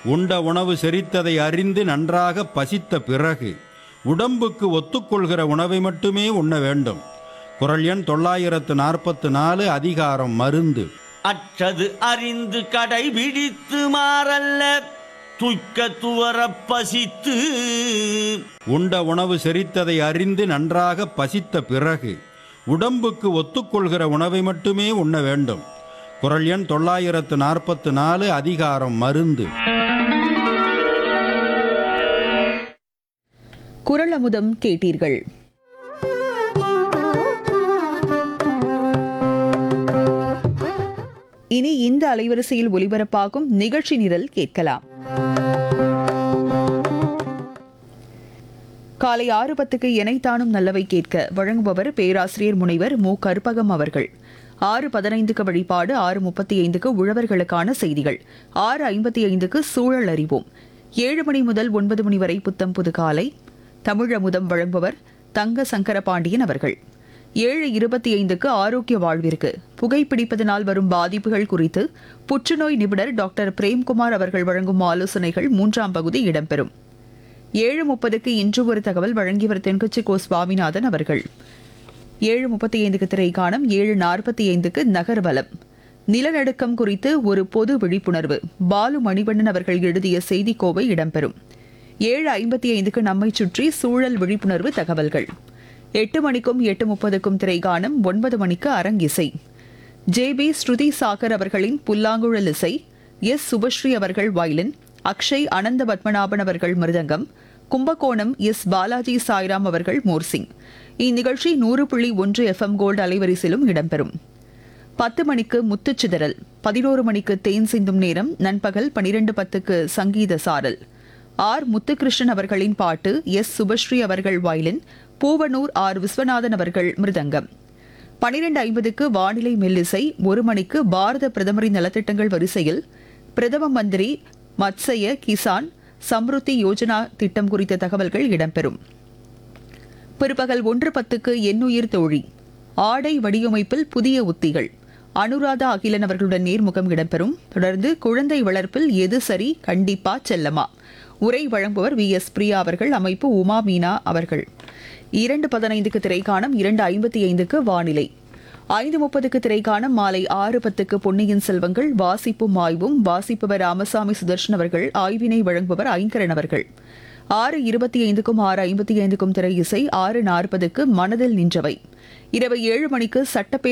உண்ட உணவு செரித்ததை அறிந்து நன்றாக பசித்த பிறகு உடம்புக்கு ஒத்துக்கொள்கிற உணவை மட்டுமே உண்ண வேண்டும் குரல் எண் தொள்ளாயிரத்து நாற்பத்து நாலு அதிகாரம் மருந்து அற்றது அறிந்து கடைபிடித்து மாறல்ல துய்க்க துவரப் பசித்து உண்ட உணவு செரித்ததை அறிந்து நன்றாக பசித்த பிறகு உடம்புக்கு ஒத்துக்கொள்கிற உணவை மட்டுமே உண்ண வேண்டும் குரல் எண் தொள்ளாயிரத்து நாற்பத்து நாலு அதிகாரம் மருந்து குரல் அமுதம் கேட்டீர்கள் இனி இந்த அலைவரிசையில் ஒலிபரப்பாகும் நிகழ்ச்சி நிரல் கேட்கலாம் காலை ஆறு பத்துக்கு எனைத்தானும் நல்லவை கேட்க வழங்குபவர் பேராசிரியர் முனைவர் மு கருப்பகம் அவர்கள் ஆறு பதினைந்துக்கு வழிபாடு ஆறு முப்பத்தி ஐந்துக்கு உழவர்களுக்கான செய்திகள் ஆறு ஐம்பத்தி ஐந்துக்கு சூழல் அறிவோம் ஏழு மணி முதல் ஒன்பது மணி வரை புத்தம் புது காலை தமிழ் அமுதம் வழங்குபவர் தங்க சங்கரபாண்டியன் அவர்கள் ஏழு இருபத்தி ஐந்துக்கு ஆரோக்கிய வாழ்விற்கு புகைப்பிடிப்பதனால் வரும் பாதிப்புகள் குறித்து புற்றுநோய் நிபுணர் டாக்டர் பிரேம்குமார் அவர்கள் வழங்கும் ஆலோசனைகள் மூன்றாம் பகுதி இடம்பெறும் ஏழு முப்பதுக்கு இன்று ஒரு தகவல் வழங்கியவர் தென்கட்சி கோ சுவாமிநாதன் அவர்கள் ஏழு முப்பத்தி ஐந்துக்கு திரைக்காணம் ஏழு நாற்பத்தி ஐந்துக்கு நகர்வலம் நிலநடுக்கம் குறித்து ஒரு பொது விழிப்புணர்வு பாலு மணிவண்ணன் அவர்கள் எழுதிய செய்திக்கோவை இடம்பெறும் ஏழு ஐம்பத்தி ஐந்துக்கு நம்மை சுற்றி சூழல் விழிப்புணர்வு தகவல்கள் எட்டு மணிக்கும் எட்டு முப்பதுக்கும் திரைகாணம் ஒன்பது மணிக்கு அரங்கிசை ஜே பி ஸ்ருதி சாகர் அவர்களின் புல்லாங்குழல் இசை எஸ் சுபஸ்ரீ அவர்கள் வயலின் அக்ஷய் அனந்த பத்மநாபன் அவர்கள் மிருதங்கம் கும்பகோணம் எஸ் பாலாஜி சாய்ராம் அவர்கள் மோர்சிங் இந்நிகழ்ச்சி நூறு புள்ளி ஒன்று எஃப்எம் கோல்டு அலைவரிசையிலும் இடம்பெறும் பத்து மணிக்கு முத்துச்சிதறல் பதினோரு மணிக்கு தேன் சிந்தும் நேரம் நண்பகல் பனிரெண்டு பத்துக்கு சங்கீத சாரல் ஆர் முத்துகிருஷ்ணன் அவர்களின் பாட்டு எஸ் சுபஸ்ரீ அவர்கள் வயலின் பூவனூர் ஆர் விஸ்வநாதன் அவர்கள் மிருதங்கம் பனிரெண்டு ஐம்பதுக்கு வானிலை மெல்லிசை ஒரு மணிக்கு பாரத பிரதமரின் நலத்திட்டங்கள் வரிசையில் பிரதம மந்திரி மத்சய கிசான் சம்ருத்தி யோஜனா திட்டம் குறித்த தகவல்கள் இடம்பெறும் பிற்பகல் ஒன்று பத்துக்கு எண்ணுயிர் தோழி ஆடை வடிவமைப்பில் புதிய உத்திகள் அனுராதா அகிலன் அவர்களுடன் நேர்முகம் இடம்பெறும் தொடர்ந்து குழந்தை வளர்ப்பில் எது சரி கண்டிப்பா செல்லமா உரை வழங்குபவர் வி எஸ் பிரியா அவர்கள் அமைப்பு உமா மீனா அவர்கள் இரண்டு பதினைந்துக்கு திரைக்காணம் இரண்டு ஐம்பத்தி ஐந்துக்கு வானிலை ஐந்து முப்பதுக்கு திரைக்காணம் மாலை ஆறு பத்துக்கு பொன்னியின் செல்வங்கள் வாசிப்பும் ஆய்வும் வாசிப்பவர் ராமசாமி சுதர்ஷன் அவர்கள் ஆய்வினை வழங்குபவர் ஐங்கரன் அவர்கள் ஆறு இருபத்தி ஐந்துக்கும் ஆறு ஐம்பத்தி ஐந்துக்கும் திரை இசை ஆறு நாற்பதுக்கு மனதில் நின்றவை இரவு ஏழு மணிக்கு சட்டப்பேரவை